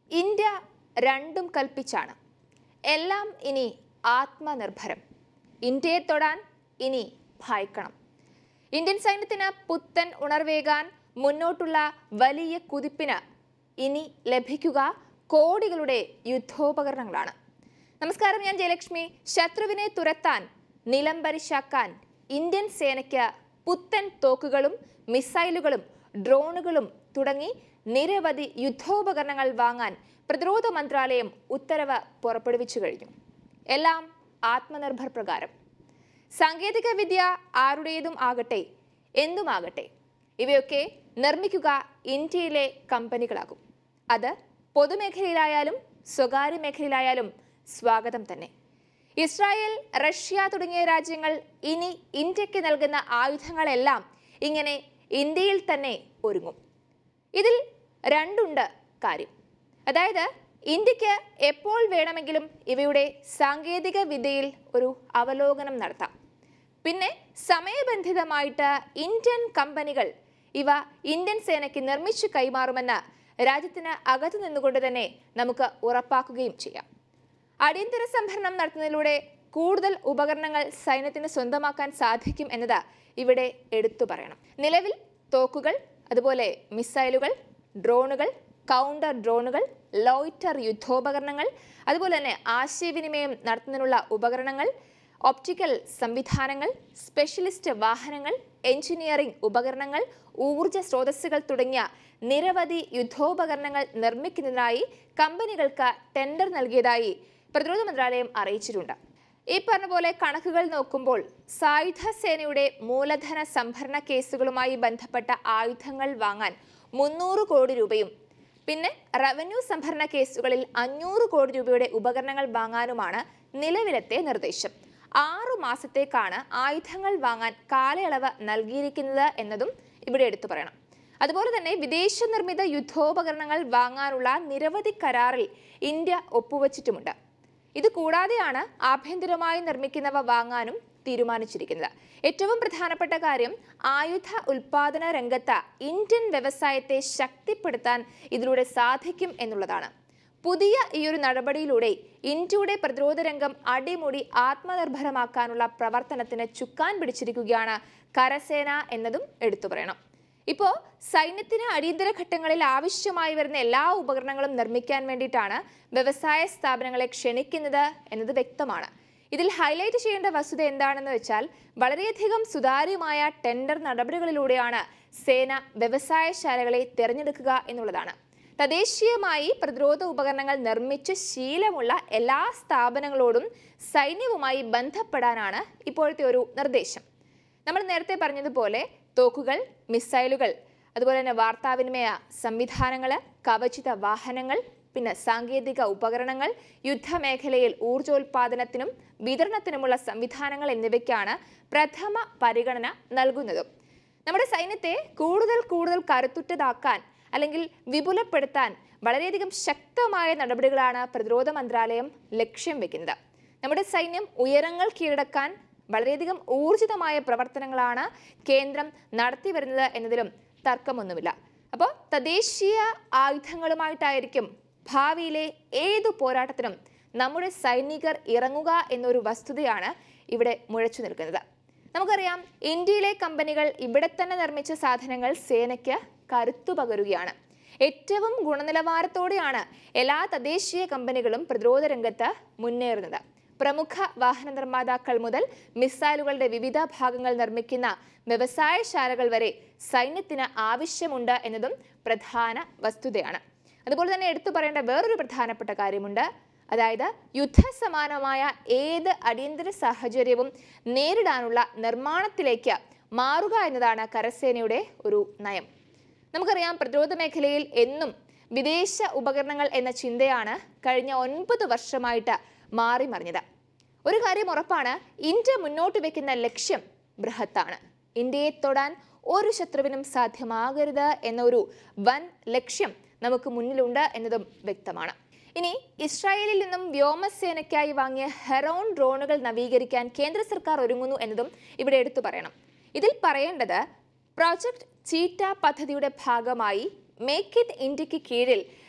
India രണ്ടും കൽപ്പിച്ചാണ് എല്ലാം ഇനി ആത്മനിർഭരം ഇന്ത്യയെ തൊടാൻ ഇനി ഭയക്കണം ഇന്ത്യൻ സൈന്യത്തിന് പുത്തൻ ഉണർവേകാൻ മുന്നോട്ടുള്ള വലിയ കുതിപ്പിന് ഇനി ലഭിക്കുക കോടികളുടെ യുദ്ധോപകരണങ്ങളാണ് നമസ്കാരം ഞാൻ ജയലക്ഷ്മി ശത്രുവിനെ തുരത്താൻ നിലംപരിശാക്കാൻ ഇന്ത്യൻ സേനയ്ക്ക് പുത്തൻ തോക്കുകളും മിസൈലുകളും ഡ്രോണുകളും തുടങ്ങി നിരവധി യുദ്ധോപകരണങ്ങൾ വാങ്ങാൻ പ്രതിരോധ മന്ത്രാലയം ഉത്തരവ് പുറപ്പെടുവിച്ചു കഴിഞ്ഞു എല്ലാം ആത്മനിർഭർ പ്രകാരം സാങ്കേതിക വിദ്യ ആരുടേതും ആകട്ടെ എന്തുമാകട്ടെ ഇവയൊക്കെ നിർമ്മിക്കുക ഇന്ത്യയിലെ കമ്പനികളാകും അത് പൊതുമേഖലയിലായാലും സ്വകാര്യ മേഖലയിലായാലും സ്വാഗതം തന്നെ ഇസ്രായേൽ റഷ്യ തുടങ്ങിയ രാജ്യങ്ങൾ ഇനി ഇന്ത്യക്ക് നൽകുന്ന ആയുധങ്ങളെല്ലാം ഇങ്ങനെ ഇന്ത്യയിൽ തന്നെ ഒരുങ്ങും ഇതിൽ രണ്ടുണ്ട് കാര്യം അതായത് ഇന്ത്യക്ക് എപ്പോൾ വേണമെങ്കിലും ഇവയുടെ സാങ്കേതിക വിദ്യയിൽ ഒരു അവലോകനം നടത്താം പിന്നെ സമയബന്ധിതമായിട്ട് ഇന്ത്യൻ കമ്പനികൾ ഇവ ഇന്ത്യൻ സേനയ്ക്ക് നിർമ്മിച്ചു കൈമാറുമെന്ന് രാജ്യത്തിന് അകത്തു നിന്നുകൊണ്ട് തന്നെ നമുക്ക് ഉറപ്പാക്കുകയും ചെയ്യാം അടിയന്തര സംഭരണം നടത്തുന്നതിലൂടെ കൂടുതൽ ഉപകരണങ്ങൾ സൈന്യത്തിന് സ്വന്തമാക്കാൻ സാധിക്കും എന്നത് ഇവിടെ എടുത്തു പറയണം നിലവിൽ തോക്കുകൾ അതുപോലെ മിസൈലുകൾ ഡ്രോണുകൾ കൗണ്ടർ ഡ്രോണുകൾ ലോയിറ്റർ യുദ്ധോപകരണങ്ങൾ അതുപോലെ തന്നെ ആശയവിനിമയം നടത്തുന്നതിനുള്ള ഉപകരണങ്ങൾ ഒപ്റ്റിക്കൽ സംവിധാനങ്ങൾ സ്പെഷ്യലിസ്റ്റ് വാഹനങ്ങൾ എഞ്ചിനീയറിംഗ് ഉപകരണങ്ങൾ ഊർജ സ്രോതസ്സുകൾ തുടങ്ങിയ നിരവധി യുദ്ധോപകരണങ്ങൾ നിർമ്മിക്കുന്നതിനായി കമ്പനികൾക്ക് ടെൻഡർ നൽകിയതായി പ്രതിരോധ മന്ത്രാലയം അറിയിച്ചിട്ടുണ്ട് ഈ പറഞ്ഞ പോലെ കണക്കുകൾ നോക്കുമ്പോൾ സായുധ സേനയുടെ മൂലധന സംഭരണ കേസുകളുമായി ബന്ധപ്പെട്ട ആയുധങ്ങൾ വാങ്ങാൻ മുന്നൂറ് കോടി രൂപയും പിന്നെ റവന്യൂ സംഭരണ കേസുകളിൽ അഞ്ഞൂറ് കോടി രൂപയുടെ ഉപകരണങ്ങൾ വാങ്ങാനുമാണ് നിലവിലത്തെ നിർദ്ദേശം ആറു മാസത്തേക്കാണ് ആയുധങ്ങൾ വാങ്ങാൻ കാലയളവ് നൽകിയിരിക്കുന്നത് എന്നതും ഇവിടെ എടുത്തു പറയണം അതുപോലെ തന്നെ വിദേശ നിർമ്മിത യുദ്ധോപകരണങ്ങൾ വാങ്ങാനുള്ള നിരവധി കരാറിൽ ഇന്ത്യ ഒപ്പുവച്ചിട്ടുമുണ്ട് ഇത് കൂടാതെയാണ് ആഭ്യന്തരമായി നിർമ്മിക്കുന്നവ വാങ്ങാനും തീരുമാനിച്ചിരിക്കുന്നത് ഏറ്റവും പ്രധാനപ്പെട്ട കാര്യം ആയുധ ഉൽപാദന രംഗത്ത് ഇന്ത്യൻ വ്യവസായത്തെ ശക്തിപ്പെടുത്താൻ ഇതിലൂടെ സാധിക്കും എന്നുള്ളതാണ് പുതിയ ഈ ഒരു നടപടിയിലൂടെ ഇന്ത്യയുടെ പ്രതിരോധ രംഗം അടിമുടി ആത്മനിർഭരമാക്കാനുള്ള പ്രവർത്തനത്തിന് ചുക്കാൻ പിടിച്ചിരിക്കുകയാണ് കരസേന എന്നതും എടുത്തു പറയണം ഇപ്പോൾ സൈന്യത്തിന് അടിയന്തര ഘട്ടങ്ങളിൽ ആവശ്യമായി വരുന്ന എല്ലാ ഉപകരണങ്ങളും നിർമ്മിക്കാൻ വേണ്ടിയിട്ടാണ് വ്യവസായ സ്ഥാപനങ്ങളെ ക്ഷണിക്കുന്നത് എന്നത് വ്യക്തമാണ് ഇതിൽ ഹൈലൈറ്റ് ചെയ്യേണ്ട വസ്തുത എന്താണെന്ന് വെച്ചാൽ വളരെയധികം സുതാര്യമായ ടെൻഡർ നടപടികളിലൂടെയാണ് സേന വ്യവസായശാലകളെ തിരഞ്ഞെടുക്കുക എന്നുള്ളതാണ് തദ്ദേശീയമായി പ്രതിരോധ ഉപകരണങ്ങൾ നിർമ്മിച്ച് ശീലമുള്ള എല്ലാ സ്ഥാപനങ്ങളോടും സൈന്യവുമായി ബന്ധപ്പെടാനാണ് ഇപ്പോഴത്തെ ഒരു നിർദ്ദേശം നമ്മൾ നേരത്തെ പറഞ്ഞതുപോലെ തോക്കുകൾ മിസൈലുകൾ അതുപോലെ തന്നെ വാർത്താവിനിമയ സംവിധാനങ്ങൾ കവചിത വാഹനങ്ങൾ പിന്നെ സാങ്കേതിക ഉപകരണങ്ങൾ യുദ്ധമേഖലയിൽ ഊർജോൽപാദനത്തിനും വിതരണത്തിനുമുള്ള സംവിധാനങ്ങൾ എന്നിവയ്ക്കാണ് പ്രഥമ പരിഗണന നൽകുന്നതും നമ്മുടെ സൈന്യത്തെ കൂടുതൽ കൂടുതൽ കരുത്തുറ്റതാക്കാൻ അല്ലെങ്കിൽ വിപുലപ്പെടുത്താൻ വളരെയധികം ശക്തമായ നടപടികളാണ് പ്രതിരോധ മന്ത്രാലയം ലക്ഷ്യം വെക്കുന്നത് നമ്മുടെ സൈന്യം ഉയരങ്ങൾ കീഴടക്കാൻ വളരെയധികം ഊർജിതമായ പ്രവർത്തനങ്ങളാണ് കേന്ദ്രം നടത്തി വരുന്നത് എന്നതിലും തർക്കമൊന്നുമില്ല അപ്പോൾ തദ്ദേശീയ ആയുധങ്ങളുമായിട്ടായിരിക്കും ഭാവിയിലെ ഏതു പോരാട്ടത്തിനും നമ്മുടെ സൈനികർ ഇറങ്ങുക എന്നൊരു വസ്തുതയാണ് ഇവിടെ മുഴച്ചു നിൽക്കുന്നത് നമുക്കറിയാം ഇന്ത്യയിലെ കമ്പനികൾ ഇവിടെ തന്നെ നിർമ്മിച്ച സാധനങ്ങൾ സേനയ്ക്ക് കരുത്തു പകരുകയാണ് ഏറ്റവും ഗുണനിലവാരത്തോടെയാണ് എല്ലാ തദ്ദേശീയ കമ്പനികളും പ്രതിരോധ രംഗത്ത് മുന്നേറുന്നത് പ്രമുഖ വാഹന നിർമ്മാതാക്കൾ മുതൽ മിസൈലുകളുടെ വിവിധ ഭാഗങ്ങൾ നിർമ്മിക്കുന്ന വ്യവസായശാലകൾ വരെ സൈന്യത്തിന് ആവശ്യമുണ്ട് എന്നതും പ്രധാന വസ്തുതയാണ് അതുപോലെ തന്നെ എടുത്തു പറയേണ്ട വേറൊരു പ്രധാനപ്പെട്ട കാര്യമുണ്ട് അതായത് യുദ്ധസമാനമായ ഏത് അടിയന്തര സാഹചര്യവും നേരിടാനുള്ള നിർമ്മാണത്തിലേക്ക് മാറുക എന്നതാണ് കരസേനയുടെ ഒരു നയം നമുക്കറിയാം പ്രതിരോധ മേഖലയിൽ എന്നും വിദേശ ഉപകരണങ്ങൾ എന്ന ചിന്തയാണ് കഴിഞ്ഞ ഒൻപത് വർഷമായിട്ട് മാറി മറിഞ്ഞത് ഒരു കാര്യം ഉറപ്പാണ് ഇന്ത്യ മുന്നോട്ട് വെക്കുന്ന ലക്ഷ്യം ബൃഹത്താണ് ഇന്ത്യയെ തൊടാൻ ഒരു ശത്രുവിനും സാധ്യമാകരുത് എന്നൊരു വൻ ലക്ഷ്യം നമുക്ക് മുന്നിലുണ്ട് എന്നതും വ്യക്തമാണ് ഇനി ഇസ്രായേലിൽ നിന്നും വ്യോമസേനയ്ക്കായി വാങ്ങിയ ഹെറോൺ ഡ്രോണുകൾ നവീകരിക്കാൻ കേന്ദ്ര സർക്കാർ ഒരുങ്ങുന്നു എന്നതും ഇവിടെ എടുത്തു പറയണം ഇതിൽ പറയേണ്ടത് പ്രോജക്ട് ചീറ്റ പദ്ധതിയുടെ ഭാഗമായി മേക്ക് ഇറ്റ് ഇന്ത്യക്ക് കീഴിൽ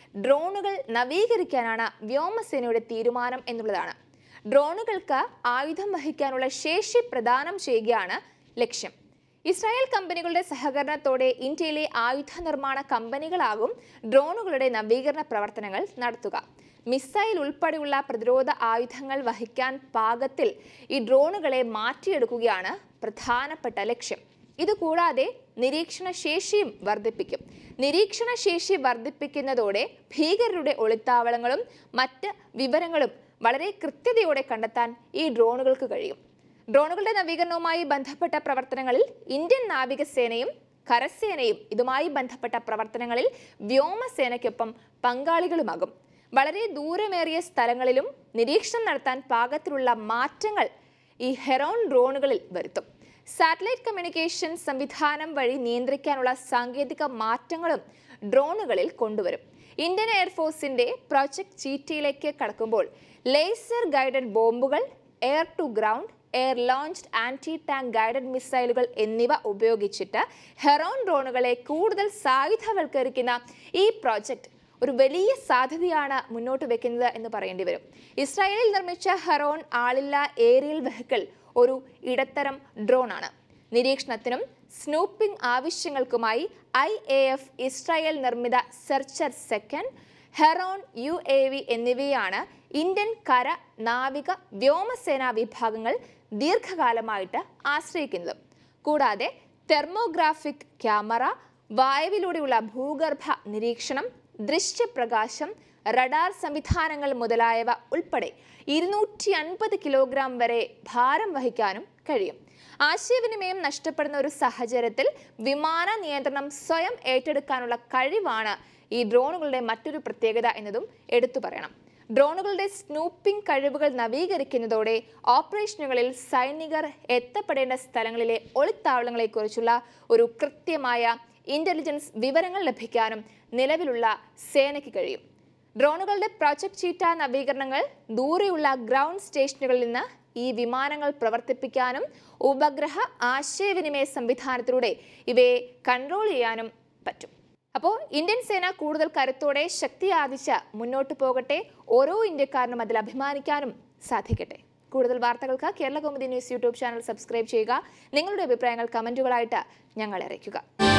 ഡ്രോണുകൾ നവീകരിക്കാനാണ് വ്യോമസേനയുടെ തീരുമാനം എന്നുള്ളതാണ് ഡ്രോണുകൾക്ക് ആയുധം വഹിക്കാനുള്ള ശേഷി പ്രദാനം ചെയ്യുകയാണ് ലക്ഷ്യം ഇസ്രായേൽ കമ്പനികളുടെ സഹകരണത്തോടെ ഇന്ത്യയിലെ ആയുധ നിർമ്മാണ കമ്പനികളാകും ഡ്രോണുകളുടെ നവീകരണ പ്രവർത്തനങ്ങൾ നടത്തുക മിസൈൽ ഉൾപ്പെടെയുള്ള പ്രതിരോധ ആയുധങ്ങൾ വഹിക്കാൻ പാകത്തിൽ ഈ ഡ്രോണുകളെ മാറ്റിയെടുക്കുകയാണ് പ്രധാനപ്പെട്ട ലക്ഷ്യം ഇതുകൂടാതെ നിരീക്ഷണ ശേഷിയും വർദ്ധിപ്പിക്കും നിരീക്ഷണ ശേഷി വർദ്ധിപ്പിക്കുന്നതോടെ ഭീകരരുടെ ഒളിത്താവളങ്ങളും മറ്റ് വിവരങ്ങളും വളരെ കൃത്യതയോടെ കണ്ടെത്താൻ ഈ ഡ്രോണുകൾക്ക് കഴിയും ഡ്രോണുകളുടെ നവീകരണവുമായി ബന്ധപ്പെട്ട പ്രവർത്തനങ്ങളിൽ ഇന്ത്യൻ നാവികസേനയും കരസേനയും ഇതുമായി ബന്ധപ്പെട്ട പ്രവർത്തനങ്ങളിൽ വ്യോമസേനയ്ക്കൊപ്പം പങ്കാളികളുമാകും വളരെ ദൂരമേറിയ സ്ഥലങ്ങളിലും നിരീക്ഷണം നടത്താൻ പാകത്തിലുള്ള മാറ്റങ്ങൾ ഈ ഹെറോൺ ഡ്രോണുകളിൽ വരുത്തും സാറ്റലൈറ്റ് കമ്മ്യൂണിക്കേഷൻ സംവിധാനം വഴി നിയന്ത്രിക്കാനുള്ള സാങ്കേതിക മാറ്റങ്ങളും ഡ്രോണുകളിൽ കൊണ്ടുവരും ഇന്ത്യൻ എയർഫോഴ്സിന്റെ പ്രോജക്ട് ചീറ്റയിലേക്ക് കടക്കുമ്പോൾ ലേസർ ഗൈഡഡ് ബോംബുകൾ air to ground air launched anti tank guided മിസൈലുകൾ എന്നിവ ഉപയോഗിച്ചിട്ട് ഹെറോൺ ഡ്രോണുകളെ കൂടുതൽ സായുധവൽക്കരിക്കുന്ന ഈ പ്രോജക്റ്റ് ഒരു വലിയ സാധ്യതയാണ് മുന്നോട്ട് വെക്കുന്നത് എന്ന് പറയേണ്ടി വരും ഇസ്രായേലിൽ നിർമ്മിച്ച ഹെറോൺ ആളില്ല ഏരിയൽ വെഹിക്കിൾ ഒരു ഇടത്തരം ഡ്രോൺ ആണ് നിരീക്ഷണത്തിനും സ്നൂപ്പിംഗ് ആവശ്യങ്ങൾക്കുമായി ഐ എ എഫ് ഇസ്രായേൽ നിർമ്മിത searcher second heron U A V എന്നിവയാണ് ഇന്ത്യൻ കര നാവിക വ്യോമസേനാ വിഭാഗങ്ങൾ ദീർഘകാലമായിട്ട് ആശ്രയിക്കുന്നത് കൂടാതെ തെർമോഗ്രാഫിക് ക്യാമറ വായുവിലൂടെയുള്ള ഭൂഗർഭ നിരീക്ഷണം ദൃശ്യപ്രകാശം റഡാർ സംവിധാനങ്ങൾ മുതലായവ ഉൾപ്പെടെ ഇരുന്നൂറ്റി അൻപത് കിലോഗ്രാം വരെ ഭാരം വഹിക്കാനും കഴിയും ആശയവിനിമയം നഷ്ടപ്പെടുന്ന ഒരു സാഹചര്യത്തിൽ വിമാന നിയന്ത്രണം സ്വയം ഏറ്റെടുക്കാനുള്ള കഴിവാണ് ഈ ഡ്രോണുകളുടെ മറ്റൊരു പ്രത്യേകത എന്നതും എടുത്തു പറയണം ഡ്രോണുകളുടെ സ്നൂപ്പിംഗ് കഴിവുകൾ നവീകരിക്കുന്നതോടെ ഓപ്പറേഷനുകളിൽ സൈനികർ എത്തപ്പെടേണ്ട സ്ഥലങ്ങളിലെ ഒളിത്താവളങ്ങളെക്കുറിച്ചുള്ള ഒരു കൃത്യമായ ഇന്റലിജൻസ് വിവരങ്ങൾ ലഭിക്കാനും നിലവിലുള്ള സേനയ്ക്ക് കഴിയും ഡ്രോണുകളുടെ പ്രോജക്ട് ചീറ്റ നവീകരണങ്ങൾ ദൂരെയുള്ള ഗ്രൗണ്ട് സ്റ്റേഷനുകളിൽ നിന്ന് ഈ വിമാനങ്ങൾ പ്രവർത്തിപ്പിക്കാനും ഉപഗ്രഹ ആശയവിനിമയ സംവിധാനത്തിലൂടെ ഇവയെ കൺട്രോൾ ചെയ്യാനും പറ്റും അപ്പോൾ ഇന്ത്യൻ സേന കൂടുതൽ കരുത്തോടെ ശക്തി ആർജിച്ച് മുന്നോട്ട് പോകട്ടെ ഓരോ ഇന്ത്യക്കാരനും അതിൽ അഭിമാനിക്കാനും സാധിക്കട്ടെ കൂടുതൽ വാർത്തകൾക്ക് Kerala Kaumudi news YouTube channel subscribe ചെയ്യുക നിങ്ങളുടെ അഭിപ്രായങ്ങൾ കമന്റുകളായിട്ട് ഞങ്ങളെ അറിയിക്കുക